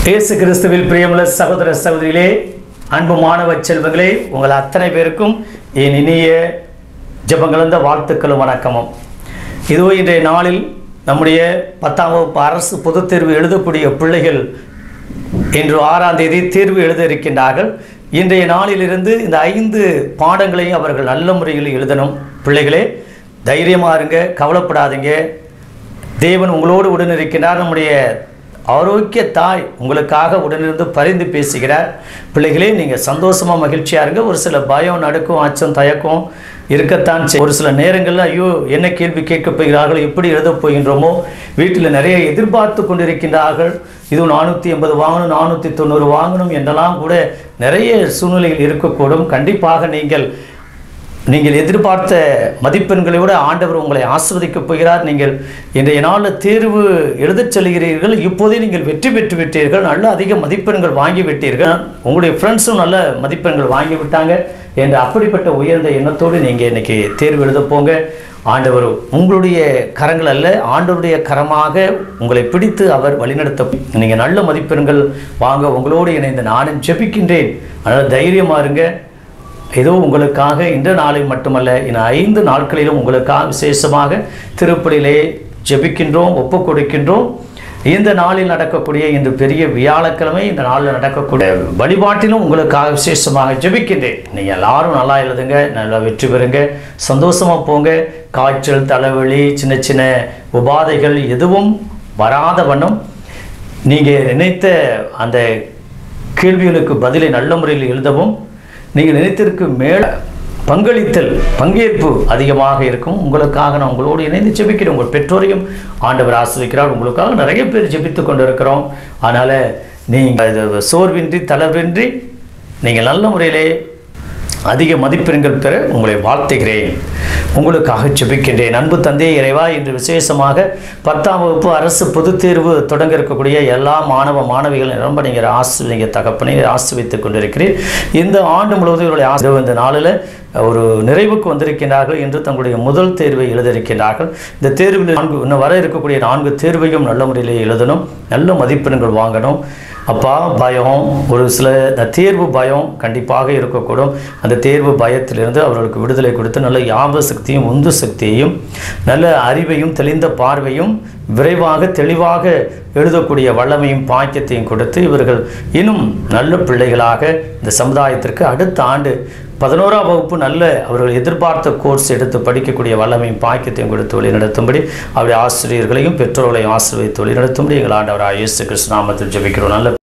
இயேசு கிறிஸ்துவில் பிரியமுள்ள சகோதர சகோதரிகளே அன்பு மாணவ செல்வங்களே உங்கள் அத்தனை பேருக்கும் என் இனிய ஜெபங்கலந்த வாழ்த்துக்களும் வணக்கமும் இதோ இன்றைய நாளில் நம்முடைய பத்தாம் வகுப்பு அரசு பொதுத் தேர்வு எழுதக்கூடிய பிள்ளைகள் இன்று ஆறாம் தேதி தேர்வு எழுத இருக்கின்றார்கள் இன்றைய நாளிலிருந்து இந்த ஐந்து பாடங்களையும் அவர்கள் நல்ல முறையில் எழுதணும் பிள்ளைகளே தைரியமாக இருங்க கவலைப்படாதீங்க தேவன் உங்களோடு உடன் இருக்கின்றார் நம்முடைய ஆரோக்கிய தாய் உங்களுக்காக உடனிருந்து பரிந்து பேசுகிறார் பிள்ளைகளே நீங்கள் சந்தோஷமாக மகிழ்ச்சியாக இருங்க ஒரு சில பயம் நடுக்கம் அச்சம் தயக்கம் இருக்கத்தான் செய்யும். ஒரு சில நேரங்களில் ஐயோ என்ன கேள்வி கேட்கப் போகிறார்கள் எப்படி எழுதப் போகின்றோமோ வீட்டில் நிறைய எதிர்பார்த்து கொண்டிருக்கின்றார்கள் இது நானூற்றி எண்பது வாங்கணும் நானூற்றி தொண்ணூறு வாங்கணும் என்றெல்லாம் கூட நிறைய சூழ்நிலைகள் இருக்கக்கூடும் கண்டிப்பாக நீங்கள் நீங்கள் எதிர்பார்த்த மதிப்பெண்களை விட ஆண்டவர் உங்களை ஆசிர்வதிக்கப் போகிறார் நீங்கள் இன்றைய நாளில் தேர்வு எழுதச் செல்கிறீர்கள் இப்போதே நீங்கள் வெற்றி பெற்று விட்டீர்கள் நல்ல அதிக மதிப்பெண்கள் வாங்கி விட்டீர்கள் உங்களுடைய ஃப்ரெண்ட்ஸும் நல்ல மதிப்பெண்கள் வாங்கி விட்டாங்க என்ற அப்படிப்பட்ட உயர்ந்த எண்ணத்தோடு நீங்கள் இன்னைக்கு தேர்வு எழுத போங்க ஆண்டவர் உங்களுடைய கரங்கள் அல்ல ஆண்டவருடைய கரமாக உங்களை பிடித்து அவர் வழிநடத்த நீங்கள் நல்ல மதிப்பெண்கள் வாங்க உங்களோடு இணைந்து நானும் ஜெபிக்கின்றேன் அதனால் தைரியமாக இருங்க ஏதோ உங்களுக்காக இந்த நாளில் மட்டுமல்ல இன்னும் ஐந்து நாட்களிலும் உங்களுக்காக விசேஷமாக திருப்பலியிலே ஜெபிக்கின்றோம் ஒப்பு கொடுக்கின்றோம் இந்த நாளில் நடக்கக்கூடிய இந்த பெரிய வியாழக்கிழமை இந்த நாளில் நடக்கக்கூடிய வழிபாட்டிலும் உங்களுக்காக விசேஷமாக ஜெபிக்கின்றேன் நீங்கள் எல்லாரும் நல்லா எழுதுங்க நல்லா வெற்றி பெறுங்க சந்தோஷமாக போங்க காய்ச்சல் தலைவலி சின்ன சின்ன உபாதைகள் எதுவும் வராத வண்ணம் நீங்கள் நினைத்த அந்த கேள்விகளுக்கு பதிலை நல்ல முறையில் எழுதவும் நீங்கள் நினைத்திற்கு மேல பங்களித்தல் பங்கேற்பு அதிகமாக இருக்கும் உங்களுக்காக நான் உங்களோடு இணைந்து ஜெபிக்கிறேன் உங்கள் பெற்றோரையும் ஆண்டவர் ஆசிரிக்கிறார் உங்களுக்காக நிறைய பேர் ஜெபித்து கொண்டிருக்கிறோம் அதனால் நீங்கள் இது சோர்வின்றி தளர்வின்றி நீங்கள் நல்ல முறையிலே அதிக மதிப்பெண்கள் பெற உங்களை வாழ்த்துகிறேன் உங்களுக்காக ஜெபிக்கின்றேன் அன்பு தந்தை இறைவா இன்று விசேஷமாக பத்தாம் வகுப்பு அரசு பொதுத் தேர்வு தொடங்க இருக்கக்கூடிய எல்லா மாணவ மாணவிகள் ரொம்ப நீங்கள் ஆசிரியங்க தகப்பனை ஆசிர்வித்துக் கொண்டிருக்கிறேன் இந்த ஆண்டு முழுவதும் இவருடைய ஆசிரியர் இந்த நாளில் ஒரு நிறைவுக்கு வந்திருக்கின்றார்கள் என்று தங்களுடைய முதல் தேர்வை எழுத இருக்கின்றார்கள் இந்த தேர்வில் நான்கு இன்னும் வர இருக்கக்கூடிய நான்கு தேர்வையும் நல்ல முறையில் எழுதணும் நல்ல மதிப்பெண்கள் வாங்கணும் அப்பா பயம் ஒரு சில இந்த தேர்வு பயம் கண்டிப்பாக இருக்கக்கூடும் அந்த தேர்வு பயத்திலிருந்து அவர்களுக்கு விடுதலை கொடுத்து நல்ல ஞாபக சக்தியும் உந்து சக்தியையும் நல்ல அறிவையும் தெளிந்த பார்வையும் விரைவாக தெளிவாக எழுதக்கூடிய வல்லமையும் பாக்கியத்தையும் கொடுத்து இவர்கள் இன்னும் நல்ல பிள்ளைகளாக இந்த சமுதாயத்திற்கு அடுத்த ஆண்டு பதினோராம் வகுப்பு நல்ல அவர்கள் எதிர்பார்த்த கோர்ஸ் எடுத்து படிக்கக்கூடிய வல்லமையும் பாக்கியத்தையும் கொடுத்து வழிநடத்தும்படி அவருடைய ஆசிரியர்களையும் பெற்றோர்களையும் ஆசிரியத்து வழிநடத்தும்படி எங்கள் ஆண்டவராக இயேசு கிருஷ்ணாமத்தில் ஜெபிக்கிறோம் நல்ல